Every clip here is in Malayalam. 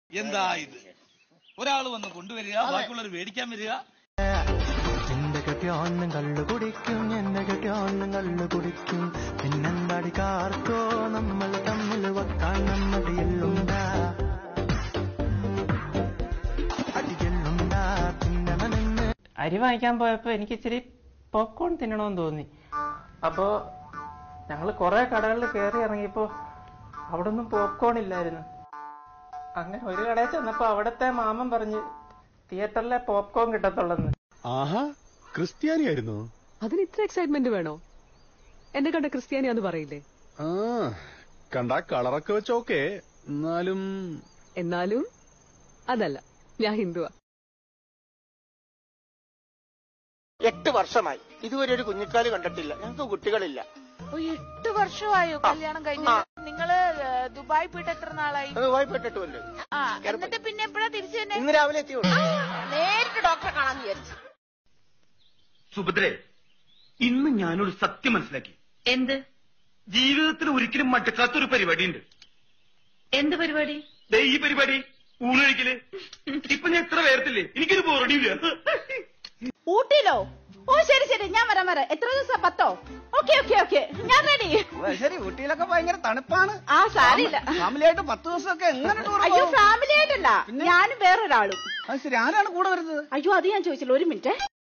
എന്താ ഇത് ഒരാൾ വന്ന് കൊണ്ടുവരിക ബാക്കിയുള്ളവർ മേടിക്കാൻ വരിക എന്റെ കെട്ടിയോന്നും കള്ളു കുടിക്കും എന്റെ കെട്ടിയോന്നും കള്ളു കുടിക്കും പിന്നെന്താടി കാർക്കോ നമ്മൾ തമ്മിൽ വെക്കാൻ നമ്മടിയെല്ലുണ്ടാ അടിയെല്ലുണ്ടാ തിന്നണമെന്ന് അരി വാങ്ങിക്കാൻ പോയപ്പോ എനിക്ക് ഇച്ചിരി പോപ്കോൺ തിന്നണമെന്ന് തോന്നി അപ്പോ ഞങ്ങൾ കുറെ കടകളിൽ കയറി ഇറങ്ങിയപ്പോ അവിടെ ഒന്നും പോപ്കോൺ ഇല്ലായിരുന്നു അങ്ങനെ ഒരു കടയിൽ ചെന്നപ്പോ അവിടത്തെ മാമൻ പറഞ്ഞ് തിയേറ്ററിലെ പോപ്കോൺ കിട്ടത്തുള്ളെന്ന് ആഹാ ക്രിസ്ത്യാനിയായിരുന്നു അതിന് ഇത്ര എക്സൈറ്റ്മെന്റ് വേണോ എന്നെ കണ്ട ക്രിസ്ത്യാനിയാന്ന് പറയില്ലേ ആ കണ്ട കളറൊക്കെ വെച്ചോക്കെ എന്നാലും എന്നാലും അതല്ല ഞാൻ ഹിന്ദുവാ എട്ട് വർഷമായി ഇതുവരെ ഒരു കുഞ്ഞിക്കാല് കണ്ടിട്ടില്ല ഞങ്ങൾക്ക് കുട്ടികളില്ല ഓ, എട്ട് വർഷമായോ കല്യാണം കഴിഞ്ഞു നിങ്ങള് ഏ, ദുബായ് പോയിട്ട് എത്ര നാളായി അത് വായ്പെട്ടിട്ടുമല്ലോ ആ എന്നിട്ട് പിന്നെ എപ്പോഴാ തിരിച്ചു തന്നെ ഇന്ന് രാവിലെ എത്തിയുള്ളൂ നേരിട്ട് ഡോക്ടറെ കാണാന്ന് വിചാരിച്ചു സുഭദ്രേ ഇന്ന് ഞാനൊരു സത്യം മനസ്സിലാക്കി എന്ത് ജീവിതത്തിൽ ഒരിക്കലും മടുക്കാത്തൊരു പരിപാടിയുണ്ട് എന്ത് പരിപാടി ദേ ഈ പരിപാടി ഊണൊഴിക്കല് ഇപ്പൊ ഞാൻ എത്ര പേർത്തില്ലേ എനിക്കൊരു ബോറടിയില്ല ഊട്ടിയിലോ ഓ ശരി ശരി ഞാൻ വരാം വരാം എത്ര ദിവസം പത്തോ ഓക്കെ ഓക്കെ ഓക്കെ ഞാൻ റെഡി ശരി ഊട്ടിയിലൊക്കെ ഭയങ്കര തണുപ്പാണ് ആ സാരില്ല ഫാമിലി ആയിട്ട് പത്ത് ദിവസമൊക്കെ എങ്ങനെ ടൂർ അയ്യോ ഫാമിലി ആയിട്ടല്ല ഞാനും വേറൊരാളും ശരി ആരാണ് കൂടെ വരുന്നത് അയ്യോ അത് ഞാൻ ചോദിച്ചില്ല ഒരു minute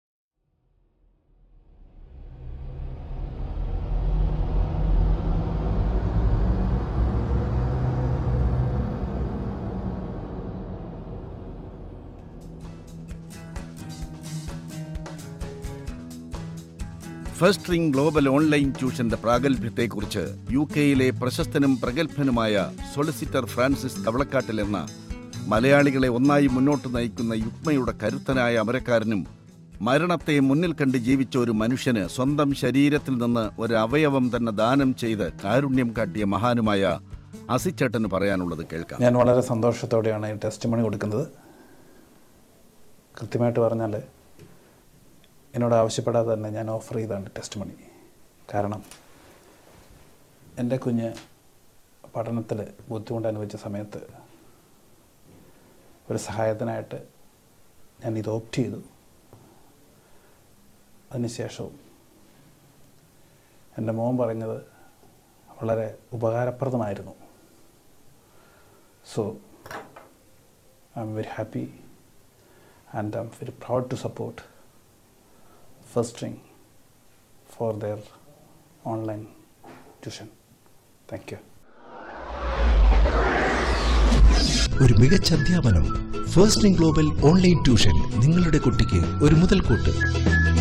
first ring global online ട്യൂഷന്റെ പ്രാഗൽഭ്യത്തെക്കുറിച്ച് യു കെയിലെ പ്രശസ്തനും പ്രഗത്ഭനുമായ സൊളിസിറ്റർ ഫ്രാൻസിസ് കവളക്കാട്ടിൽ എന്ന മലയാളികളെ ഒന്നായി മുന്നോട്ട് നയിക്കുന്ന യുഗ്മയുടെ കരുത്തനായ അമരക്കാരനും മരണത്തെ മുന്നിൽ കണ്ട് ജീവിച്ച ഒരു മനുഷ്യന് സ്വന്തം ശരീരത്തിൽ നിന്ന് ഒരു അവയവം തന്നെ ദാനം ചെയ്ത് കാരുണ്യം കാട്ടിയ മഹാനുമായ അസിച്ചേട്ടന് പറയാനുള്ളത് കേൾക്കാം ഞാൻ വളരെ സന്തോഷത്തോടെയാണ് ഈ ടെസ്റ്റ് മണി കൊടുക്കുന്നത് കൃത്യമായിട്ട് പറഞ്ഞാൽ എന്നോട് ആവശ്യപ്പെടാതെ തന്നെ ഞാൻ ഓഫർ ചെയ്താണ് ടെസ്റ്റ് മണി കാരണം എൻ്റെ കുഞ്ഞ് പഠനത്തിൽ ബുദ്ധിമുട്ട് അനുഭവിച്ച സമയത്ത് ഒരു സഹായത്തിനായിട്ട് ഞാൻ ഇത് ഓപ്റ്റ് ചെയ്തു അതിനുശേഷവും എൻ്റെ മോൻ പറഞ്ഞത് വളരെ ഉപകാരപ്രദമായിരുന്നു So I'm very happy and I'm very proud to support First String for their online tuition. Thank you. ഒരു മികച്ച അധ്യാപനം ഫസ്റ്റ് ഗ്ലോബൽ ഓൺലൈൻ ട്യൂഷൻ നിങ്ങളുടെ കുട്ടിക്ക് ഒരു മുതൽക്കൂട്ട്